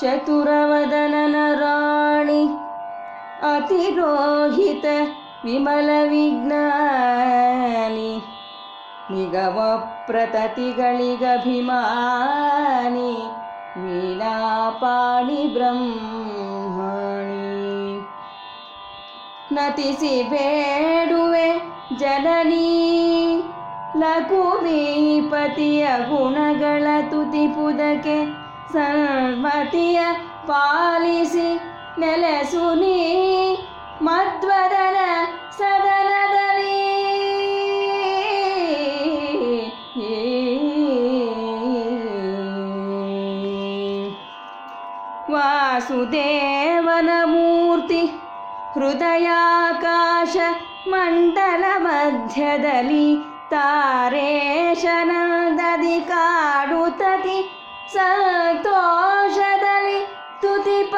ಚತುರವದನನ ರಾಣಿ ಅತಿರೋಹಿತ ವಿಮಲ ವಿಜ್ಞಾನಿ ನಿಗಮ ಪ್ರತತಿಗಳಿಗಭಿಮಾನಿ ವೀಣಾಪಾಣಿ ಬ್ರಹ್ಮಣಿ ನತಿಸಿ ಬೇಡುವೆ ಜನನೀ ಲಘುವೀಪತಿಯ ಗುಣಗಳ ತುತಿಪುದಕ್ಕೆ ಸನ್ಮತಿಯ ಪಾಲಿಸಿ ನೆಲೆಸು ನೀ ಮಧ್ವದನ ಸದನದಲ್ಲಿ ವಾಸುದೇವನ ಮೂರ್ತಿ ಹೃದಯಾಕಾಶ ಮಂಡಲ ಮಧ್ಯದಲ್ಲಿ ತಾರೇಶನಂದದಿ ಕಾಡುತ್ತತಿ ಸಂತೋಷದಲ್ಲಿ ತುತಿಪ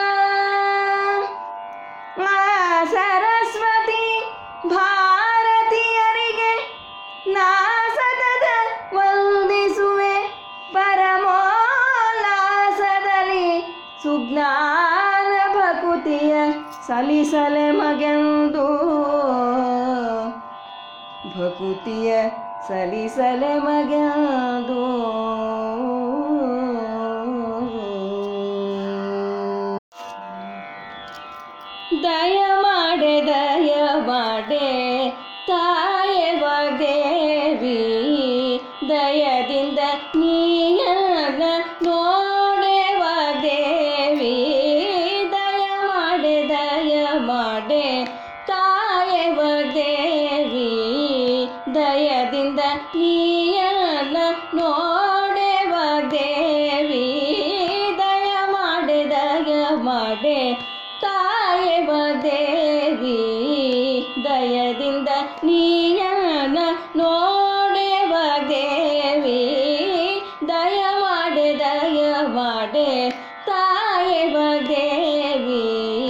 ಆ ಸರಸ್ವತಿ ಭಾರತೀಯರಿಗೆ ನಾ ಸತತ ವಂದಿಸುವೆ ಪರಮೋಲ್ಲಾಸದಲ್ಲಿ ಸುಜ್ಞಾನ ಭಕುತಿಯ ಸಲಿಸಲೆ ಮಗೆಂದು ಭಕುತಿಯ ಸಲಿಸಲೆ ಮಗೆಂದು ದಯ ಮಾಡೆ ದಯ ಮಾಡೆ ತಾಯವ ದೇವಿ ದಯದಿಂದ ನೀಯನ ನೋಡೆವ ದೇವಿ ದಯ ಮಾಡೆ ದಯ ಮಾಡೆ ತಾಯವ ದೇವಿ ದಯದಿಂದ ನೀಯನ ನೋಡೆವ ದೇವಿ ದಯ ಮಾಡೆ ದಯ ಮಾಡೆ ತಾಯವ ದೇವಿ ದಯದಿಂದ ನೀಯನ ನೋಡೆವ ದೇವಿ ದಯ ಮಾಡೆ ದಯ ಮಾಡೆ ತಾಯವ ದೇವಿ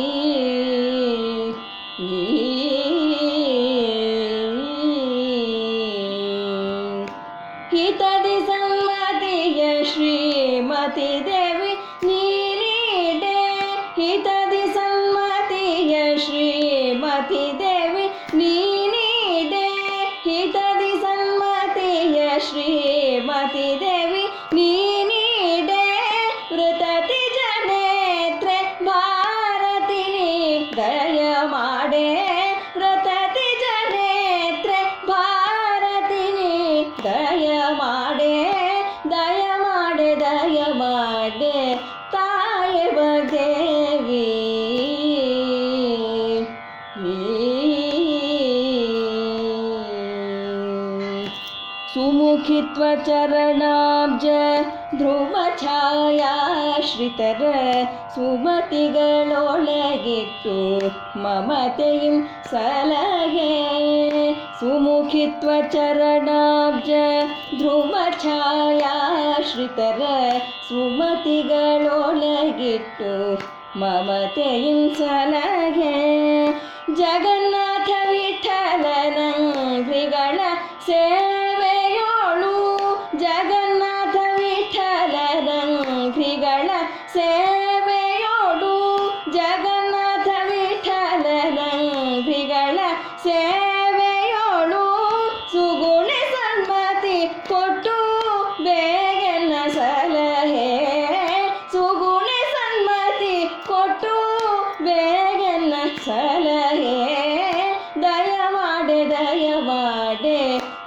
ಹಿತದಿ ಸಮ್ಮತಿಯ ಶ್ರೀಮತಿ ದೇವಿ ನೀನಿಡೆ ಹಿತದಿ ಸಮ್ಮತಿಯ ಶ್ರೀಮತಿ ದೇವಿ ನೀನಿಡೆ ಹಿತದಿ ಸನ್ಮತಿಯ ಶ್ರೀಮತಿ ದೇವಿ ನೀನಿಡೆ ವೃತತಿ ಜನೇತ್ರೆ ಭಾರತಿ ದಯ ಮಾಡೆ ವೃತತಿ ಜನೇತ್ರೆ ಭಾರತಿ ದಯ ಮಾಡೆ ದಯ ಮಾಡೆ ದಯ ಮಾಡೆ ತಾಯವ ದೇವಿ ಸುಮುಖಿತ್ವ ಚರಣಾಬ್ಜ ಧ್ರುವ ಛಾಯಾಶ್ರಿತರ ಸುಮತಿಗಳೊಳಗಿಟ್ಟು ಮಮತೆയും ಸಲಹೆ ಸುಮುಖಿತ್ವ ಚರಣಾಬ್ಜ ಧ್ರುವ ಛಾಯಾಶ್ರಿತರ ಸುಮತಿಗಳೊಳಗಿಟ್ಟು ಮಮತೆയും ಸಲಹೆ ಜಗನ್ನಾಥ ವಿಠಲನಂಗ್ರಿಗಳ ಸೇವೆಯೋಳು ಜಗನ್ನಾಥ ವಿಠಲನಂಗ್ರಿಗಳ ಸೇವೆಯೋಳು ಜಗನ್ನಾಥ ವಿಠಲನಂಗ್ರಿಗಳ ಸೇವೆಯೋಳು ಸುಗುಣಿ ಸನ್ಮತಿ ಕೊಟ್ಟು ಬೇಗನ ಸಲಹೆ ಸುಗುಣಿ ಸನ್ಮತಿ ಕೊಟ್ಟು ಬೇಗನ ಸಲಹೆ ದಯ ಮಾಡೆ ದಯ ಮಾಡೆ